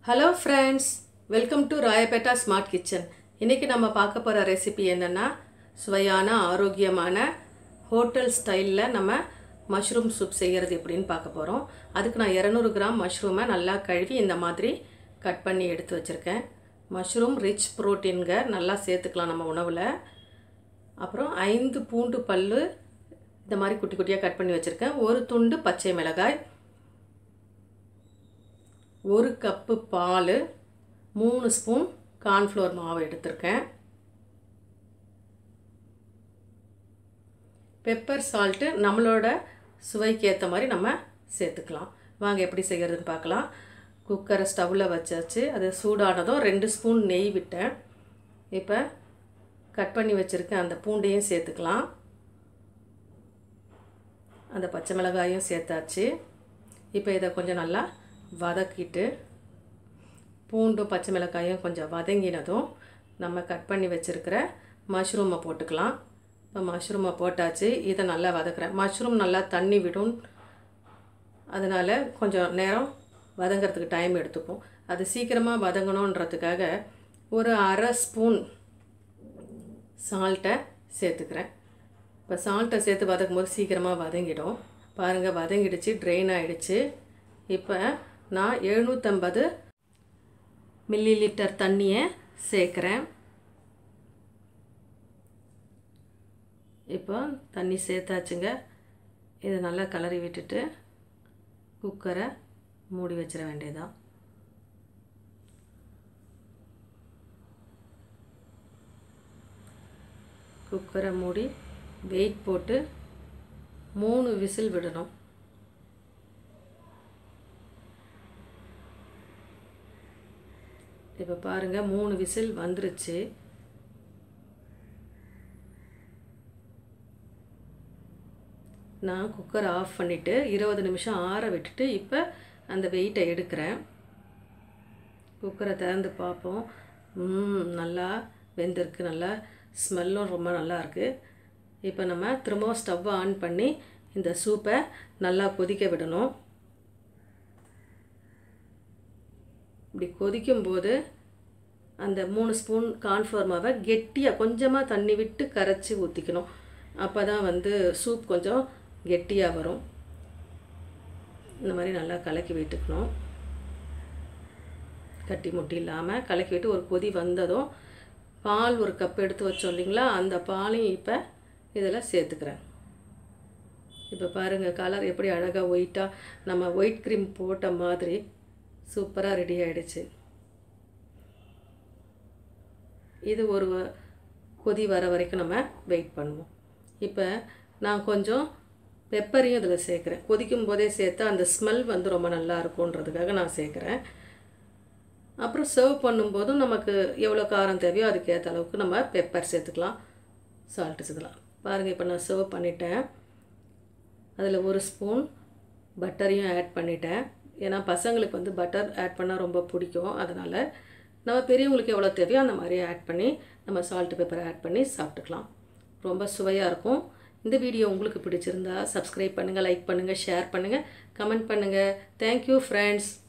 hello friends welcome to Royapettah smart kitchen இன்றைக்கி நம்ம பார்க்க போகிற ரெசிபி என்னென்னா சுவையான ஆரோக்கியமான ஹோட்டல் ஸ்டைலில் நம்ம மஷ்ரூம் சூப் செய்கிறது எப்படின்னு பார்க்க போகிறோம் அதுக்கு நான் இரநூறு கிராம் மஷ்ரூமை நல்லா கழுவி இந்த மாதிரி கட் பண்ணி எடுத்து வச்சுருக்கேன் மஷ்ரூம் ரிச் ப்ரோட்டீன்க நல்லா சேர்த்துக்கலாம் நம்ம உணவில் அப்புறம் ஐந்து பூண்டு பல்லு இந்த மாதிரி குட்டி குட்டியாக கட் பண்ணி வச்சுருக்கேன் ஒரு துண்டு பச்சை மிளகாய் ஒரு கப்பு பால் மூணு ஸ்பூன் கார்ன்ஃப்ளவர் மாவு எடுத்திருக்கேன் பெப்பர் சால்ட்டு நம்மளோட சுவைக்கு ஏற்ற மாதிரி நம்ம சேர்த்துக்கலாம் வாங்க எப்படி செய்கிறதுன்னு பார்க்கலாம் குக்கரை ஸ்டவ்வில் வச்சாச்சு அது சூடானதும் ரெண்டு ஸ்பூன் நெய் விட்டேன் இப்போ கட் பண்ணி வச்சுருக்கேன் அந்த பூண்டையும் சேர்த்துக்கலாம் அந்த பச்சை மிளகாயும் சேர்த்தாச்சு இப்போ இதை கொஞ்சம் நல்லா வதக்கிட்டு பூண்டும் பச்சை மிளகாயும் கொஞ்சம் வதங்கினதும் நம்ம கட் பண்ணி வச்சுருக்கிற மஷ்ரூமை போட்டுக்கலாம் இப்போ மஷ்ரூமை போட்டாச்சு இதை நல்லா வதக்குறேன் மஷ்ரூம் நல்லா தண்ணி விடும் அதனால் கொஞ்சம் நேரம் வதங்கிறதுக்கு டைம் எடுத்துக்கும் அது சீக்கிரமாக வதங்கணுன்றதுக்காக ஒரு அரை ஸ்பூன் சால்ட்டை சேர்த்துக்கிறேன் இப்போ சால்ட்டை சேர்த்து வதக்கும் போது சீக்கிரமாக வதங்கிடும் பாருங்கள் வதங்கிடுச்சு ட்ரெயின் ஆகிடுச்சு இப்போ நான் எழுநூற்றம்பது மில்லி லிட்டர் தண்ணியை சேர்க்குறேன் இப்போ தண்ணி சேர்த்தாச்சுங்க இதை நல்லா கலரி விட்டுட்டு குக்கரை மூடி வச்சிட வேண்டியதான் குக்கரை மூடி வெயிட் போட்டு மூணு விசில் விடணும் இப்போ பாருங்கள் மூணு விசில் வந்துருச்சு நான் குக்கரை ஆஃப் பண்ணிவிட்டு இருபது நிமிஷம் ஆற விட்டுட்டு இப்போ அந்த வெயிட்டை எடுக்கிறேன் குக்கரை திறந்து பார்ப்போம் நல்லா வெந்திருக்கு நல்லா ஸ்மெல்லும் ரொம்ப நல்லா இருக்குது இப்போ நம்ம திரும்பவும் ஸ்டவ்வை ஆன் பண்ணி இந்த சூப்பை நல்லா கொதிக்க விடணும் இப்படி கொதிக்கும்போது அந்த மூணு ஸ்பூன் கார்ன்ஃப்ளவர் மாவை கெட்டியாக கொஞ்சமாக தண்ணி விட்டு கரைச்சி ஊற்றிக்கணும் அப்போ தான் வந்து சூப் கொஞ்சம் கெட்டியாக வரும் இந்த மாதிரி நல்லா கலக்கி விட்டுக்கணும் கட்டி முட்டி இல்லாமல் கலக்கி விட்டு ஒரு கொதி வந்ததும் பால் ஒரு கப் எடுத்து வச்சோம் இல்லைங்களா அந்த பாலையும் இப்போ இதில் சேர்த்துக்கிறேன் இப்போ பாருங்கள் கலர் எப்படி அழகாக ஒயிட்டாக நம்ம ஒயிட் க்ரீம் போட்ட மாதிரி சூப்பராக ரெடி ஆகிடுச்சு இது ஒரு கொதி வர வரைக்கும் நம்ம வெயிட் பண்ணுவோம் இப்போ நான் கொஞ்சம் பெப்பரையும் இதில் சேர்க்குறேன் கொதிக்கும் போதே சேர்த்தா அந்த ஸ்மெல் வந்து ரொம்ப நல்லா இருக்கும்ன்றதுக்காக நான் சேர்க்குறேன் அப்புறம் சர்வ் பண்ணும்போதும் நமக்கு எவ்வளோ காரம் தேவையோ அதுக்கேற்ற அளவுக்கு நம்ம பெப்பர் சேர்த்துக்கலாம் சால்ட்டு சேர்த்துக்கலாம் பாருங்கள் இப்போ நான் சர்வ் பண்ணிட்டேன் அதில் ஒரு ஸ்பூன் பட்டரையும் ஆட் பண்ணிட்டேன் ஏன்னா பசங்களுக்கு வந்து பட்டர் ஆட் பண்ணால் ரொம்ப பிடிக்கும் அதனால் நம்ம பெரியவங்களுக்கு எவ்வளோ தேவையோ அந்த மாதிரி ஆட் பண்ணி நம்ம சால்ட்டு பெப்பரை ஆட் பண்ணி சாப்பிட்டுக்கலாம் ரொம்ப சுவையாக இருக்கும் இந்த வீடியோ உங்களுக்கு பிடிச்சிருந்தா சப்ஸ்கிரைப் பண்ணுங்கள் லைக் பண்ணுங்கள் ஷேர் பண்ணுங்கள் கமெண்ட் பண்ணுங்கள் தேங்க்யூ ஃப்ரெண்ட்ஸ்